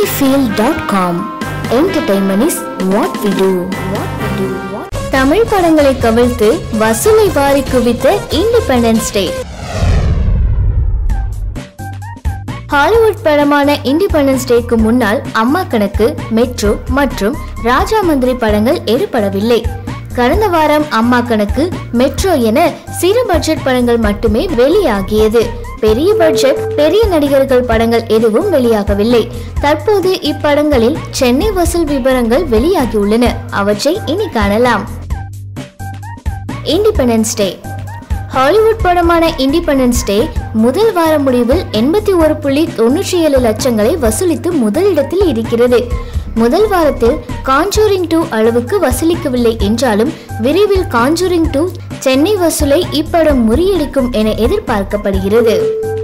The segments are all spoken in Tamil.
cinefield.com entertainment is what we do what we do what Tamil படங்களை கவிழ்த்து வசூலை வாரி குவித்த இண்டிபெண்டன்ஸ் டே ஹாலிவுட் படமான இண்டிபெண்டன்ஸ் டேக்கு முன்னால் அம்மா கணக்கு மெட்ரோ மற்றும் ராஜா மந்திரி படங்கள் எடுபடவில்லை கடந்த வாரம் அம்மா கணக்கு மெட்ரோ என சிறு பட்ஜெட் படங்கள் மட்டுமே வெளியாகியது பெரிய பட்ஜெட் பெரிய நடிகர்கள் படங்கள் எதுவும் வெளியாகவில்லை தற்போது இப்படங்களில் சென்னை வசூல் விவரங்கள் வெளியாகியுள்ளன அவற்றை இனி காணலாம் இண்டிபெண்டன்ஸ் டே ஹாலிவுட் படமான இண்டிபெண்டன்ஸ் டே முதல் வார முடிவில் எண்பத்தி ஒரு புள்ளி தொண்ணூற்றி ஏழு லட்சங்களை வசூலித்து முதலிடத்தில் இருக்கிறது முதல் வாரத்தில் காஞ்சூரிங் டூ அளவுக்கு வசூலிக்கவில்லை என்றாலும் விரைவில் காஞ்சூரிங் டூ சென்னை வசூலை இப்படம் முறியடிக்கும் என எதிர்பார்க்கப்படுகிறது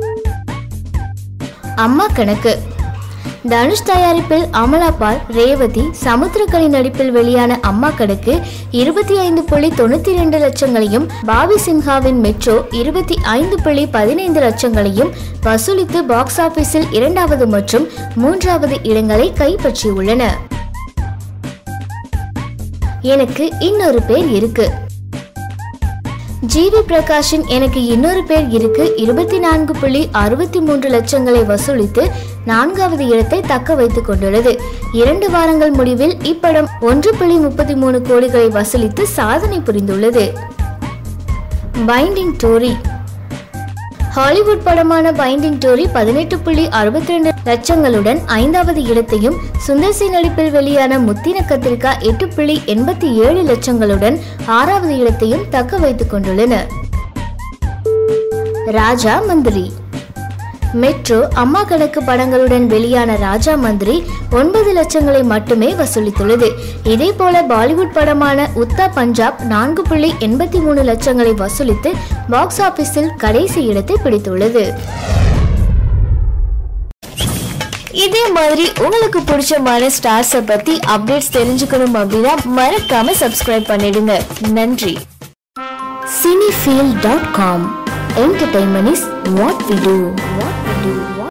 அம்மா கணக்கு தனுஷ் தயாரிப்பில் அமலா பால் ரேவதி சமுத்திரக்கனி நடிப்பில் வெளியான அம்மா கணக்கு இருபத்தி ஐந்து புள்ளி தொண்ணூத்தி ரெண்டு லட்சங்களையும் பாபி சின்ஹாவின் மெட்ரோ இருபத்தி ஐந்து புள்ளி பதினைந்து லட்சங்களையும் வசூலித்து பாக்ஸ் ஆபீஸில் இரண்டாவது மற்றும் மூன்றாவது இடங்களை கைப்பற்றியுள்ளன எனக்கு இன்னொரு பேர் இருக்கு ஜிவி பிரகாஷின் எனக்கு இன்னொரு பேர் இருக்கு இருபத்தி நான்கு புள்ளி அறுபத்தி மூன்று லட்சங்களை வசூலித்து நான்காவது இடத்தை தக்க வைத்துக் கொண்டுள்ளது இரண்டு வாரங்கள் முடிவில் இப்படம் ஒன்று புள்ளி முப்பத்தி மூணு கோடிகளை வசூலித்து சாதனை புரிந்துள்ளது பைண்டிங் டோரி ஹாலிவுட் படமான பைண்டிங் டோரி பதினெட்டு புள்ளி அறுபத்தி ரெண்டு லட்சங்களுடன் ஐந்தாவது இடத்தையும் சுந்தர் சி நடிப்பில் வெளியான முத்தின கத்திரிக்கா எட்டு புள்ளி எண்பத்தி ஏழு லட்சங்களுடன் ஆறாவது இடத்தையும் தக்க வைத்துக் கொண்டுள்ளன ராஜா மந்திரி மெட்ரோ அம்மா கணக்கு படங்களுடன் வெளியான ராஜா மந்திரி ஒன்பது லட்சங்களை மட்டுமே வசூலித்துள்ளது இதே போல பாலிவுட் படமான உத்தா பஞ்சாப் நான்கு புள்ளி எண்பத்தி மூணு லட்சங்களை வசூலித்து பாக்ஸ் ஆபீஸில் கடைசி இடத்தை பிடித்துள்ளது இதே மாதிரி உங்களுக்கு பிடிச்சமான ஸ்டார்ஸை பத்தி அப்டேட்ஸ் தெரிஞ்சுக்கணும் அப்படின்னா மறக்காம சப்ஸ்கிரைப் பண்ணிடுங்க நன்றி cinefield.com entertainment is what we do what we do